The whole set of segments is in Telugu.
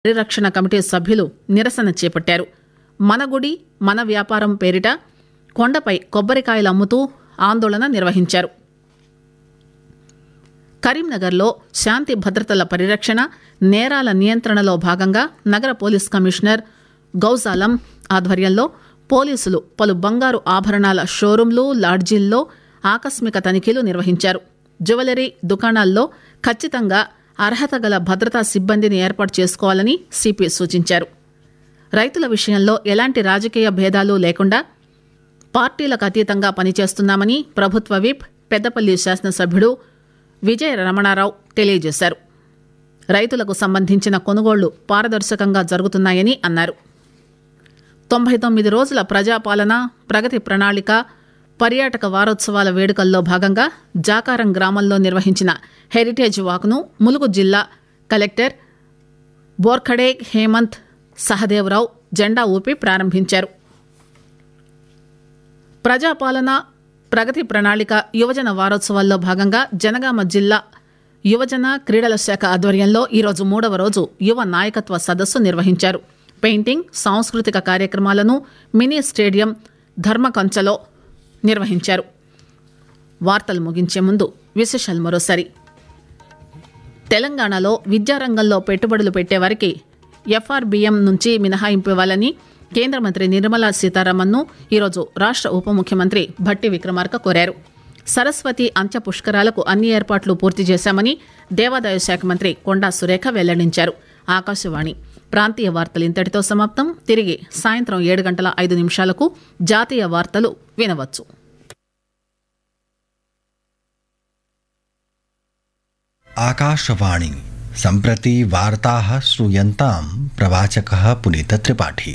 పరిరక్షణ కమిటీ సభ్యులు నిరసన చేపట్టారు మన గుడి మన వ్యాపారం పేరిట కొండపై కొబ్బరికాయలు అమ్ముతూ ఆందోళన నిర్వహించారు కరీంనగర్లో శాంతి భద్రతల పరిరక్షణ నేరాల నియంత్రణలో భాగంగా నగర పోలీస్ కమిషనర్ గౌజాలం ఆధ్వర్యంలో పోలీసులు పలు బంగారు ఆభరణాల షోరూంలు లాడ్జీల్లో ఆకస్మిక తనిఖీలు నిర్వహించారు జ్యువెలరీ దుకాణాల్లో ఖచ్చితంగా అర్హత గల భద్రతా సిబ్బందిని ఏర్పాటు చేసుకోవాలని సిపి సూచించారు రైతుల విషయంలో ఎలాంటి రాజకీయ భేదాలు లేకుండా పార్టీలకు అతీతంగా పనిచేస్తున్నామని ప్రభుత్వ విప్ పెద్దపల్లి శాసనసభ్యుడు విజయ రమణారావు తెలియజేశారు రైతులకు సంబంధించిన కొనుగోళ్లు పారదర్శకంగా జరుగుతున్నాయని అన్నారు తొంభై తొమ్మిది రోజుల ప్రజాపాలన ప్రగతి ప్రణాళిక పర్యాటక వారోత్సవాల వేడుకల్లో భాగంగా జాకారం గ్రామంలో నిర్వహించిన హెరిటేజ్ వాక్ను ములుగు జిల్లా కలెక్టర్ బోర్ఖడే హేమంత్ సహదేవరావు జెండా ఊపి ప్రారంభించారు ప్రజాపాలన ప్రగతి ప్రణాళిక యువజన వారోత్సవాల్లో భాగంగా జనగామ జిల్లా యువజన క్రీడల శాఖ ఆధ్వర్యంలో ఈరోజు మూడవ రోజు యువ నాయకత్వ సదస్సు నిర్వహించారు పెయింటింగ్ సాంస్కృతిక కార్యక్రమాలను మినీ స్టేడియం ధర్మకంచలో నిర్వహించారు వార్తలు ముగించే ముందు విశేషాలు మరోసారి తెలంగాణలో విద్యారంగంలో పెట్టుబడులు పెట్టేవారికి ఎఫ్ఆర్బిఎం నుంచి మినహాయింపు ఇవ్వాలని కేంద్ర మంత్రి నిర్మలా సీతారామన్ను ఈరోజు రాష్ట్ర ఉప ముఖ్యమంత్రి భట్టి విక్రమార్క కోరారు సరస్వతి అంత్య పుష్కరాలకు అన్ని ఏర్పాట్లు పూర్తి చేశామని దేవాదాయ శాఖ మంత్రి కొండా సురేఖ వెల్లడించారు ఆకాశవాణి ప్రాంతీయ వార్తలు ఇంతటితో సమాప్తం తిరిగి సాయంత్రం ఏడు గంటల ఐదు నిమిషాలకు జాతీయ వార్తలు వినవచ్చు आकाशवाणी सम्प्रति वार्ताः श्रूयन्तां प्रवाचकः पुनीतत्रिपाठी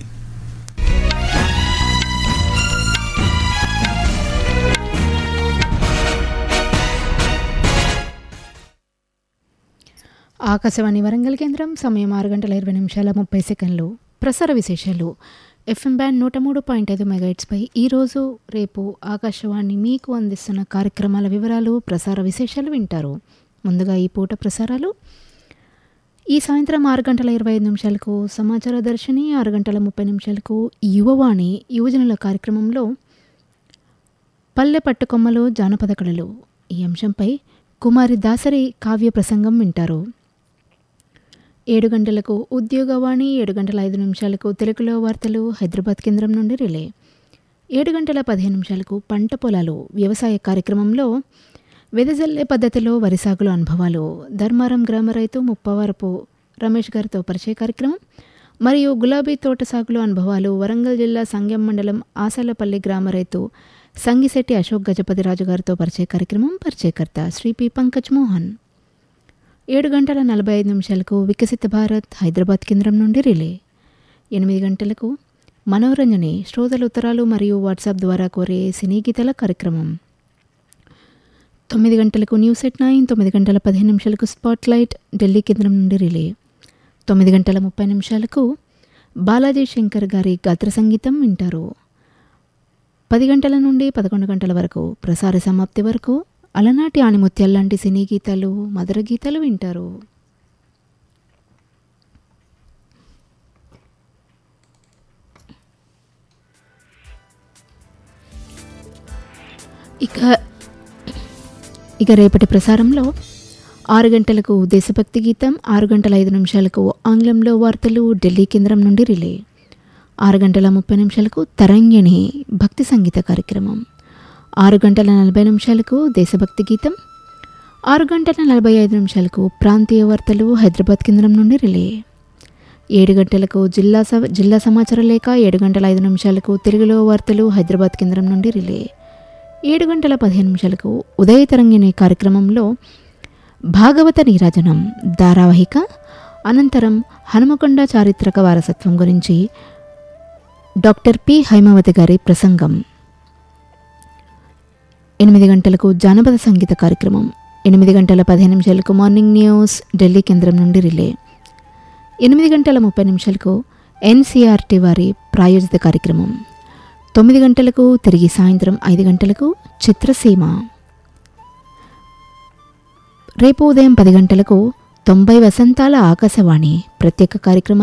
ఆకాశవాణి వరంగల్ కేంద్రం సమయం ఆరు గంటల ఇరవై నిమిషాల ముప్పై సెకండ్లు ప్రసార విశేషాలు ఎఫ్ఎం బ్యాండ్ నూట మూడు పాయింట్ ఐదు మెగాయిట్స్పై ఈరోజు రేపు ఆకాశవాణి మీకు అందిస్తున్న కార్యక్రమాల వివరాలు ప్రసార విశేషాలు వింటారు ముందుగా ఈ పూట ప్రసారాలు ఈ సాయంత్రం ఆరు గంటల ఇరవై ఐదు నిమిషాలకు సమాచార దర్శిని ఆరు గంటల ముప్పై నిమిషాలకు యువవాణి యువజనుల కార్యక్రమంలో పల్లె పట్టుకొమ్మలు జానపద కళలు ఈ అంశంపై కుమారి దాసరి కావ్య ప్రసంగం వింటారు ఏడు గంటలకు ఉద్యోగవాణి ఏడు గంటల ఐదు నిమిషాలకు తెలుగులో వార్తలు హైదరాబాద్ కేంద్రం నుండి రిలే ఏడు గంటల పదిహేను నిమిషాలకు పంట పొలాలు వ్యవసాయ కార్యక్రమంలో వెదజల్లే పద్ధతిలో వరి సాగులో అనుభవాలు ధర్మారం గ్రామ రైతు ముప్పవరపు రమేష్ గారితో పరిచయ కార్యక్రమం మరియు గులాబీ తోట సాగులో అనుభవాలు వరంగల్ జిల్లా సంగెం మండలం ఆసాలపల్లి గ్రామ రైతు సంగిశెట్టి అశోక్ గజపతిరాజు గారితో పరిచయ కార్యక్రమం పరిచయకర్త శ్రీ పి పంకజ్ మోహన్ ఏడు గంటల నలభై ఐదు నిమిషాలకు వికసిత భారత్ హైదరాబాద్ కేంద్రం నుండి రిలే ఎనిమిది గంటలకు మనోరంజని శ్రోతల ఉత్తరాలు మరియు వాట్సాప్ ద్వారా కోరే సినీ గీతల కార్యక్రమం తొమ్మిది గంటలకు న్యూస్ ఎట్ నైన్ తొమ్మిది గంటల పదిహేను నిమిషాలకు స్పాట్ లైట్ ఢిల్లీ కేంద్రం నుండి రిలే తొమ్మిది గంటల ముప్పై నిమిషాలకు బాలాజీ శంకర్ గారి గాత్ర సంగీతం వింటారు పది గంటల నుండి పదకొండు గంటల వరకు ప్రసార సమాప్తి వరకు అలనాటి ఆణిముత్యాల లాంటి సినీ గీతాలు మధుర గీతాలు వింటారు ఇక ఇక రేపటి ప్రసారంలో ఆరు గంటలకు దేశభక్తి గీతం ఆరు గంటల ఐదు నిమిషాలకు ఆంగ్లంలో వార్తలు ఢిల్లీ కేంద్రం నుండి రిలే ఆరు గంటల ముప్పై నిమిషాలకు తరంగిణి భక్తి సంగీత కార్యక్రమం ఆరు గంటల నలభై నిమిషాలకు దేశభక్తి గీతం ఆరు గంటల నలభై ఐదు నిమిషాలకు ప్రాంతీయ వార్తలు హైదరాబాద్ కేంద్రం నుండి రిలే ఏడు గంటలకు జిల్లా స జిల్లా సమాచార లేఖ ఏడు గంటల ఐదు నిమిషాలకు తెలుగులో వార్తలు హైదరాబాద్ కేంద్రం నుండి రిలే ఏడు గంటల పదిహేను నిమిషాలకు ఉదయ తరంగిణి కార్యక్రమంలో భాగవత నీరాజనం ధారావాహిక అనంతరం హనుమకొండ చారిత్రక వారసత్వం గురించి డాక్టర్ పి హైమావతి గారి ప్రసంగం ఎనిమిది గంటలకు జానపద సంగీత కార్యక్రమం ఎనిమిది గంటల పదిహేను నిమిషాలకు మార్నింగ్ న్యూస్ ఢిల్లీ కేంద్రం నుండి రిలే ఎనిమిది గంటల ముప్పై నిమిషాలకు ఎన్సీఆర్టీ వారి ప్రాయోజిత కార్యక్రమం తొమ్మిది గంటలకు తిరిగి సాయంత్రం ఐదు గంటలకు చిత్రసీమ రేపు ఉదయం పది గంటలకు తొంభై వసంతాల ఆకాశవాణి ప్రత్యేక కార్యక్రమాలు